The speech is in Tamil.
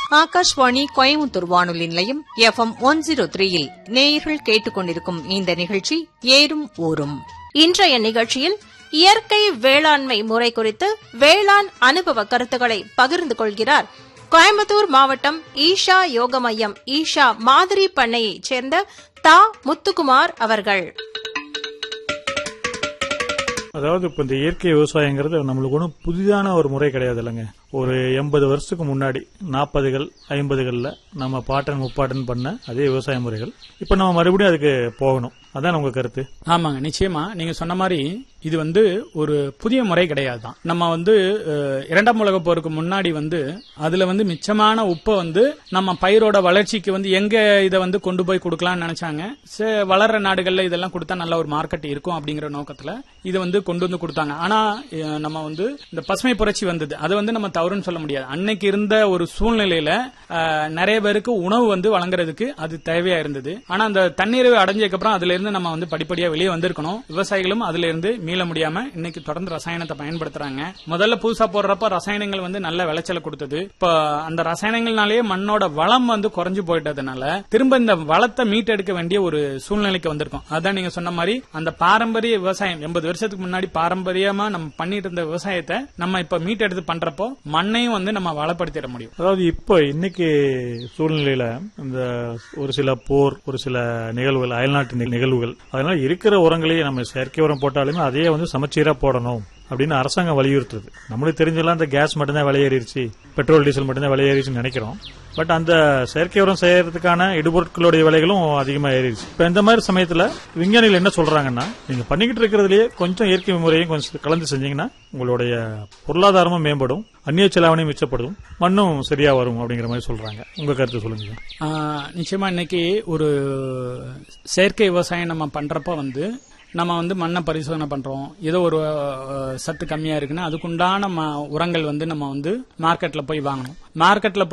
ஆகாஷ்வாணி கோயம்புத்தூர் வானொலி நிலையம் எஃப்எம் ஒன் ஜீரோ த்ரீயில் நேயர்கள் கேட்டுக்கொண்டிருக்கும் இந்த நிகழ்ச்சி ஏறும் ஊரும் இன்றைய நிகழ்ச்சியில் இயற்கை வேளாண்மை முறை குறித்து வேளாண் அனுபவ கருத்துக்களை பகிர்ந்து கொள்கிறார் கோயம்புத்தூர் மாவட்டம் ஈஷா யோக மையம் ஈஷா மாதிரி பண்ணையைச் சேர்ந்த தா முத்துக்குமார் அவர்கள் அதாவது இப்போ இந்த இயற்கை விவசாயங்கிறது நம்மளுக்கு ஒன்றும் புதிதான ஒரு முறை கிடையாது இல்லைங்க ஒரு எண்பது வருஷத்துக்கு முன்னாடி நாற்பதுகள் ஐம்பதுகளில் நம்ம பாட்டன் முப்பாட்டன் பண்ண அதே விவசாய முறைகள் இப்போ நம்ம மறுபடியும் அதுக்கு போகணும் அதான் உங்க கருத்து ஆமாங்க நிச்சயமா நீங்க சொன்ன மாதிரி இது வந்து ஒரு புதிய முறை கிடையாது தான் நம்ம வந்து அஹ், இரண்டாம் உலக போருக்கு முன்னாடி வந்து அதுல வந்து மிச்சமான உப்பை வந்து நம்ம பயிரோட வளர்ச்சிக்கு வந்து எங்க இதை வந்து கொண்டு போய் கொடுக்கலாம்னு நினைச்சாங்க சே- வளர்ற நாடுகள்ல இதெல்லாம் கொடுத்தா நல்ல ஒரு மார்க்கெட் இருக்கும் அப்படிங்கிற நோக்கத்துல இதை வந்து கொண்டு வந்து கொடுத்தாங்க ஆனா அஹ், நம்ம வந்து இந்த பசுமை புரட்சி வந்தது அது வந்து நம்ம தவறுன்னு சொல்ல முடியாது அன்னைக்கு இருந்த ஒரு சூழ்நிலையில அஹ், நிறைய பேருக்கு உணவு வந்து வழங்குறதுக்கு அது தேவையா இருந்தது ஆனா அந்த தண்ணீரை அடைஞ்சதுக்கு அப்புறம் அதுல இருந்து நம்ம வந்து படிப்படியா வெளியே வந்திருக்கணும் விவசாயிகளும் அதுல இருந்து மீள முடியாம இன்னைக்கு தொடர்ந்து ரசாயனத்தை பயன்படுத்துறாங்க முதல்ல புதுசா போடுறப்ப ரசாயனங்கள் வந்து நல்ல விளைச்சலை கொடுத்தது இப்ப அந்த ரசாயனங்கள்னாலேயே மண்ணோட வளம் வந்து குறைஞ்சு போயிட்டதுனால திரும்ப இந்த வளத்தை மீட்டெடுக்க வேண்டிய ஒரு சூழ்நிலைக்கு வந்திருக்கோம் அதான் நீங்க சொன்ன மாதிரி அந்த பாரம்பரிய விவசாயம் எண்பது வருஷத்துக்கு முன்னாடி பாரம்பரியமா நம்ம பண்ணிட்டு இருந்த விவசாயத்தை நம்ம இப்ப மீட்டெடுத்து பண்றப்போ மண்ணையும் வந்து நம்ம வளப்படுத்திட முடியும் அதாவது இப்போ இன்னைக்கு சூழ்நிலையில இந்த ஒரு சில போர் ஒரு சில நிகழ்வுகள் அயல்நாட்டு நி- நிகழ்வுகள் அதனால இருக்கிற உரங்களையே நம்ம செயற்கை உரம் போட்டாலுமே அதையே வந்து சமச்சீரா போடணும் அப்படின்னு அரசாங்கம் வலியுறுத்துது நம்மளுக்கு தெரிஞ்செல்லாம் இந்த கேஸ் மட்டும்தான் விலையேறிடுச்சு பெட்ரோல் டீசல் மட்டும்தான் விலையேறிச்சுன்னு நினைக்கிறோம் பட் அந்த செயற்கை உரம் செய்யறதுக்கான இடுபொருட்களுடைய விலைகளும் அதிகமா ஏறிடுச்சு இப்ப இந்த மாதிரி சமயத்துல விஞ்ஞானிகள் என்ன சொல்றாங்கன்னா நீங்க பண்ணிக்கிட்டு இருக்கிறதுலயே கொஞ்சம் இயற்கை முறையும் கொஞ்சம் கலந்து செஞ்சீங்கன்னா உங்களுடைய பொருளாதாரமும் மேம்படும் அந்நிய செலாவணையும் மிச்சப்படும் மண்ணும் சரியா வரும் அப்படிங்கிற மாதிரி சொல்றாங்க உங்க கருத்து சொல்லுங்க ஆஹ் நிச்சயமா இன்னைக்கு ஒரு செயற்கை விவசாயம் நம்ம பண்றப்ப வந்து நம்ம வந்து மண்ணை பரிசோதனை பண்றோம் ஏதோ ஒரு அஹ், சத்து கம்மியா இருக்குன்னா அதுக்குண்டான ம- உரங்கள் வந்து நம்ம வந்து மார்க்கெட்ல போய் வாங்கணும் மார்க்கெட்ல